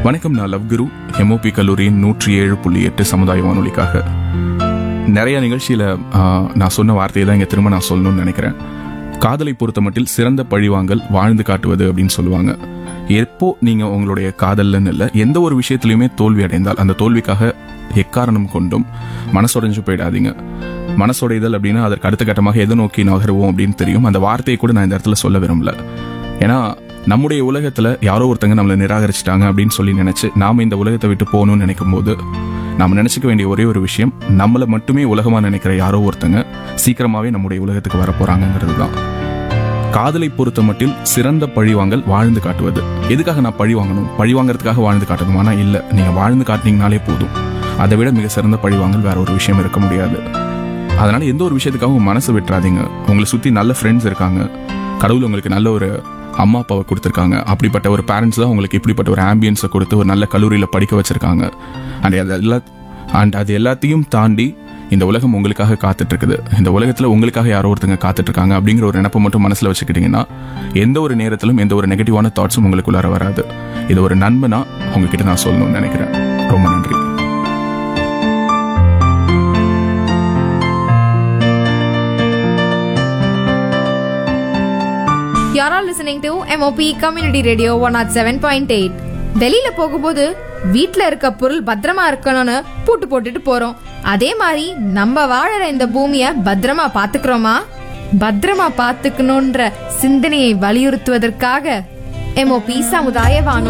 வணக்கம் நான் லவ் குரு எம்ஓபி கல்லூரியின் நூற்றி ஏழு புள்ளி எட்டு சமுதாய வானொலிக்காக நிறைய நிகழ்ச்சியில ஆ, நான் சொன்ன வார்த்தையை தான் இங்க திரும்ப நான் சொல்லணும்னு நினைக்கிறேன் காதலை பொறுத்த மட்டில் சிறந்த பழிவாங்கல் வாழ்ந்து காட்டுவது அப்படின்னு சொல்லுவாங்க எப்போ நீங்க உங்களுடைய காதல்னு இல்லை எந்த ஒரு விஷயத்திலையுமே தோல்வி அடைந்தால் அந்த தோல்விக்காக எக்காரணம் கொண்டும் மனசுடைஞ்சு போயிடாதீங்க மனசுடைதல் அப்படின்னா அதற்கு அடுத்த கட்டமாக எதை நோக்கி நகருவோம் அப்படின்னு தெரியும் அந்த வார்த்தையை கூட நான் இந்த இடத்துல சொல்ல விரும்பல ஏன்னா நம்முடைய உலகத்துல யாரோ ஒருத்தங்க நம்மளை நிராகரிச்சிட்டாங்க அப்படின்னு சொல்லி நினைச்சு நாம இந்த உலகத்தை விட்டு போகணும்னு நினைக்கும் போது நாம நினைச்சுக்க வேண்டிய ஒரே ஒரு விஷயம் நம்மளை மட்டுமே உலகமா நினைக்கிற யாரோ ஒருத்தங்க சீக்கிரமாவே நம்முடைய உலகத்துக்கு வர போறாங்கிறது தான் காதலை பொறுத்த மட்டில் சிறந்த பழிவாங்கல் வாழ்ந்து காட்டுவது எதுக்காக நான் பழி வாங்கணும் பழி வாங்குறதுக்காக வாழ்ந்து காட்டணும் ஆனா இல்ல நீங்க வாழ்ந்து காட்டினீங்கனாலே போதும் அதை விட மிக சிறந்த பழிவாங்கல் வேற ஒரு விஷயம் இருக்க முடியாது அதனால எந்த ஒரு விஷயத்துக்காக உங்க மனசு விட்டுறாதீங்க உங்களை சுத்தி நல்ல ஃப்ரெண்ட்ஸ் இருக்காங்க கடவுள் உங்களுக்கு நல்ல ஒரு அம்மா அப்பாவை கொடுத்துருக்காங்க அப்படிப்பட்ட ஒரு பேரண்ட்ஸ் தான் உங்களுக்கு இப்படிப்பட்ட ஒரு ஆம்பியன்ஸை கொடுத்து ஒரு நல்ல கல்லூரியில் படிக்க வச்சிருக்காங்க அண்ட் அது எல்லா அண்ட் அது எல்லாத்தையும் தாண்டி இந்த உலகம் உங்களுக்காக காத்துட்டு இருக்குது இந்த உலகத்துல உங்களுக்காக யாரோ ஒருத்தங்க காத்துட்டு இருக்காங்க அப்படிங்கிற ஒரு நினப்பை மட்டும் மனசுல வச்சுக்கிட்டீங்கன்னா எந்த ஒரு நேரத்திலும் எந்த ஒரு நெகட்டிவான தாட்ஸும் உங்களுக்குள்ளார வராது இது ஒரு நண்பனா உங்ககிட்ட நான் சொல்லணும்னு நினைக்கிறேன் ரொம்ப நன்றி You're all listening to MOP Community Radio 107.8 வெளியில போகும்போது வீட்ல இருக்க பொருள் பத்திரமா இருக்கணும்னு பூட்டு போட்டுட்டு போறோம் அதே மாதிரி நம்ம வாழற இந்த பூமிய பத்திரமா பாத்துக்கிறோமா பத்திரமா பாத்துக்கணும்ன்ற சிந்தனையை வலியுறுத்துவதற்காக MOP சமுதாய வானொலி